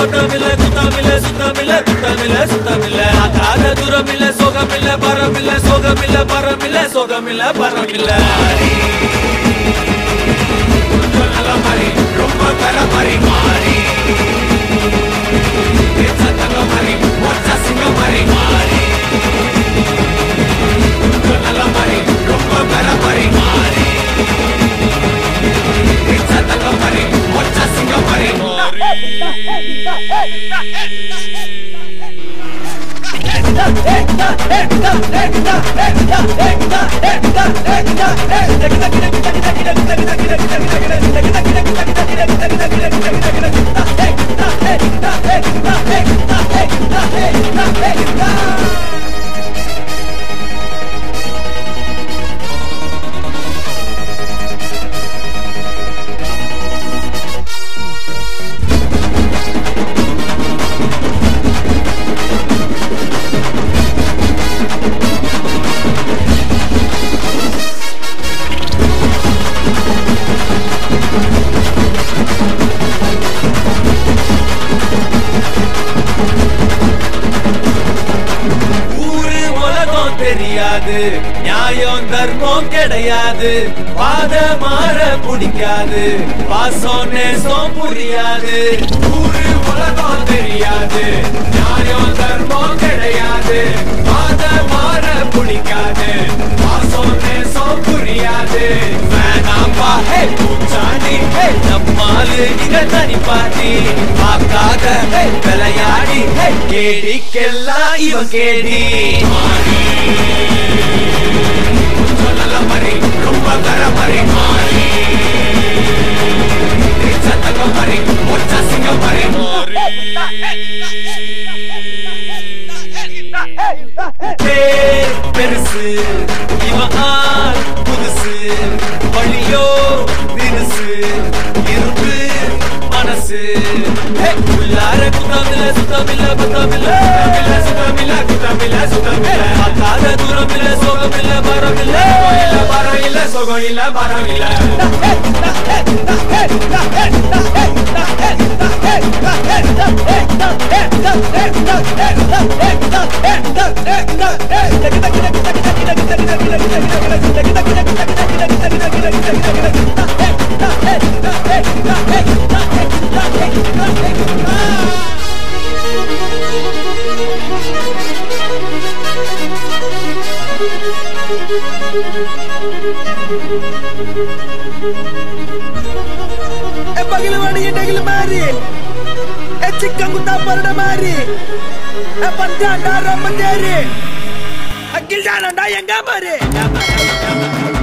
பட்டமில்ல குத்தமில்ல சுத்தமில்ல குத்தமில்ல சுத்தமில்ல ஆகாத தூரமில்ல சோகமில்ல பரமில்ல சோகமில்ல பரமில்ல சோகமில்ல பரமில்ல கொஞ்சம் நல்ல மாதிரி ரொம்ப தர மாதிரி மாறி பேச்ச தங்க மாதிரி மொச்ச சிங்க மாதிரி மாறி கொஞ்சம் நல்ல மாதிரி ரொம்ப தர மாதிரி மாறி பேச்ச தங்க மாதிரி மொச்ச சிங்க மாதிரி ஊரு உலகம் தெரியாது நியாயம் தர்மம் கிடையாது பாத மாற பிடிக்காது பாசம் நேசம் புரியாது ஊரு உலகம் தெரியாது நியாயம் தர்மம் கிடையாது பாத மாற பிடிக்காது பாசம் நேசம் புரியாது வேணாம்பா ஹே பூச்சாண்டி ஹே நம்மாலு இங்க தனி பாட்டி பார்க்காத ஹே விளையாடி ஹே கேடிக்கெல்லாம் இவன் கேடி கொஞ்சம் நல்ல மாதிரி ரொம்ப தர மாதிரி மாறி தங்க மாதிரி ஒச்ச சிங்க மாதிரி பேர் பெருசு இவன் ஆள் புதுசு வழியோ தினுசு இரும்பு மனசு ஹே, உள்ளார குத்தமில்ல சுத்தமில்ல பத்தமில்ல சுத்தமில்ல குத்தமில்ல சுத்தமில்ல பார்க்காத தூரம் இல்ல சோகம் இல்ல பரம் இல்ல இல்ல பரம் இல்ல சோகம் இல்ல பரம் இல்ல ఏ పగిలి వాడి ఎండగిలి మారి ఏ చిక్కంగుతా పరడ మారి ఏ పంచాండా రమ్మ చేరి అగ్గిల్ జానండా ఎంగా మారి